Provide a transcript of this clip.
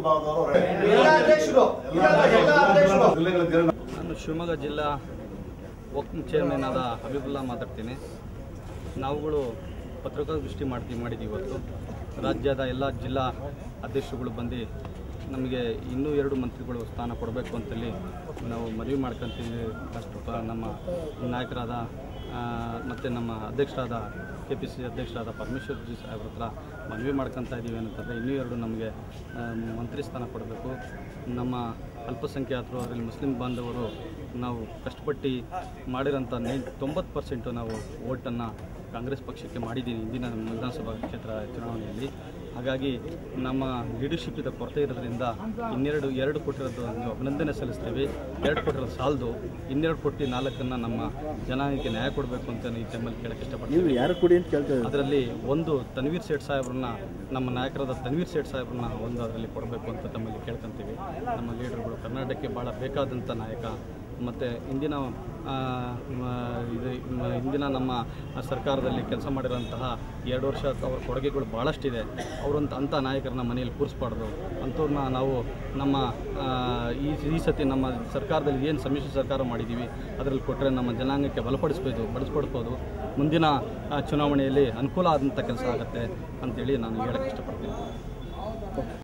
ಭಾಗದವರು ಎಲ್ಲ ಅಧ್ಯಕ್ಷರು ಇರಲ್ಲ, ಎಲ್ಲ ಅಧ್ಯಕ್ಷರು ಜಿಲ್ಲೆಗಳ ನಾನು ಶಿವಮೊಗ್ಗ ಜಿಲ್ಲಾ ವಕ್ಫ್ ಚೇರ್ಮನ್ ಆದ ಹಬೀಬುಲ್ಲಾ ಮಾತಾಡ್ತೀನಿ ನಾವುಗಳು ಪತ್ರಿಕಾಗೋಷ್ಠಿ ಮಾಡ್ತೀವಿ ಮಾಡಿದ್ದೀವಿ ಇವತ್ತು ರಾಜ್ಯದ ಎಲ್ಲ ಜಿಲ್ಲಾ ಅಧ್ಯಕ್ಷರುಗಳು ಬಂದು ನಮಗೆ ಇನ್ನೂ ಎರಡು ಮಂತ್ರಿಗಳು ಸ್ಥಾನ ಕೊಡಬೇಕು ಅಂತೇಳಿ ನಾವು ಮನವಿ ಮಾಡ್ಕೊತೀವಿ ರಾಷ್ಟ್ರಪ ನಮ್ಮ ನಾಯಕರಾದ ಮತ್ತು ನಮ್ಮ ಅಧ್ಯಕ್ಷರಾದ ಕೆ ಪಿ ಸಿ ಅಧ್ಯಕ್ಷರಾದ ಪರಮೇಶ್ವರ್ ಜಿ ಸಾಹೇಬ್ರ ಹತ್ರ ಮನವಿ ಮಾಡ್ಕೊತಾ ಇದ್ದೀವಿ ಏನಂತಂದರೆ ಇನ್ನೂ ಎರಡು ನಮಗೆ ಆ, ಮಂತ್ರಿ ಸ್ಥಾನ ಕೊಡಬೇಕು ನಮ್ಮ ಅಲ್ಪಸಂಖ್ಯಾತರು ಅದರಲ್ಲಿ ಮುಸ್ಲಿಂ ಬಾಂಧವರು ನಾವು ಕಷ್ಟಪಟ್ಟು ಮಾಡಿರೋಂಥ ನೈ ತೊಂಬತ್ತು ಪರ್ಸೆಂಟು ನಾವು ಓಟನ್ನು ಕಾಂಗ್ರೆಸ್ ಪಕ್ಷಕ್ಕೆ ಮಾಡಿದ್ದೀನಿ ಇಂದಿನ ವಿಧಾನಸಭಾ ಕ್ಷೇತ್ರ ಚುನಾವಣೆಯಲ್ಲಿ ಹಾಗಾಗಿ ನಮ್ಮ ಲೀಡರ್ಶಿಪ್ಪಿದ ಕೊರತೆ ಇರೋದ್ರಿಂದ ಇನ್ನೆರಡು ಎರಡು ಕೊಟ್ಟಿರೋದು ನೀವು ಅಭಿನಂದನೆ ಸಲ್ಲಿಸ್ತೀವಿ ಎರಡು ಕೊಟ್ಟಿರೋದು ಸಾಲದು ಇನ್ನೆರಡು ಕೊಟ್ಟು ನಾಲ್ಕನ್ನು ನಮ್ಮ ಜನಾಂಗಕ್ಕೆ ನ್ಯಾಯ ಕೊಡಬೇಕು ಅಂತ ಈ ಟೈಮಲ್ಲಿ ಕೇಳಕ್ಕೆ ಇಷ್ಟಪಡ್ತೀವಿ ನೀವು ಯಾರು ಕೊಡಿ ಅಂತ ಕೇಳ್ತಾ ಇದ್ದೀರಾ? ಅದರಲ್ಲಿ ಒಂದು ತನ್ವೀರ್ ಸೇಠ್ ಸಾಹೇಬ್ರನ್ನ ನಮ್ಮ ನಾಯಕರಾದ ತನ್ವೀರ್ ಸೇಠ್ ಸಾಹೇಬ್ರನ್ನ ಒಂದು ಅದರಲ್ಲಿ ಕೊಡಬೇಕು ಅಂತ ತಮ್ಮಲ್ಲಿ ಕೇಳ್ಕೊಂತೀವಿ ನಮ್ಮ ಲೀಡರ್ಗಳು ಕರ್ನಾಟಕಕ್ಕೆ ಭಾಳ ಬೇಕಾದಂಥ ನಾಯಕ ಮತ್ತು ಇಂದಿನ ಆ, ಮ- ಇದು ಮ- ಇಂದಿನ ನಮ್ಮ ಸರ್ಕಾರದಲ್ಲಿ ಕೆಲಸ ಮಾಡಿರೋಂತಹ ಎರಡು ವರ್ಷ ಅವ್ರ ಕೊಡುಗೆಗಳು ಭಾಳಷ್ಟಿದೆ ಅವರಂತ ಅಂಥ ನಾಯಕರನ್ನ ಮನೆಯಲ್ಲಿ ಕೂರಿಸ್ಬಾರ್ದು ಅಂಥವ್ರನ್ನ ನಾವು ನಮ್ಮ ಆ, ಈ ಈ ಸತಿ ನಮ್ಮ ಸರ್ಕಾರದಲ್ಲಿ ಏನು ಸಮ್ಮಿಶ್ರ ಸರ್ಕಾರ ಮಾಡಿದ್ದೀವಿ ಅದರಲ್ಲಿ ಕೊಟ್ಟರೆ ನಮ್ಮ ಜನಾಂಗಕ್ಕೆ ಬಲಪಡಿಸ್ಬೋದು ಬಳಸ್ಪಡಿಸ್ಬೋದು ಮುಂದಿನ ಆ, ಚುನಾವಣೆಯಲ್ಲಿ ಅನುಕೂಲ ಆದಂಥ ಕೆಲಸ ಆಗುತ್ತೆ ಅಂತೇಳಿ ನಾನು ಹೇಳಕ್ಕೆ ಇಷ್ಟಪಡ್ತೀನಿ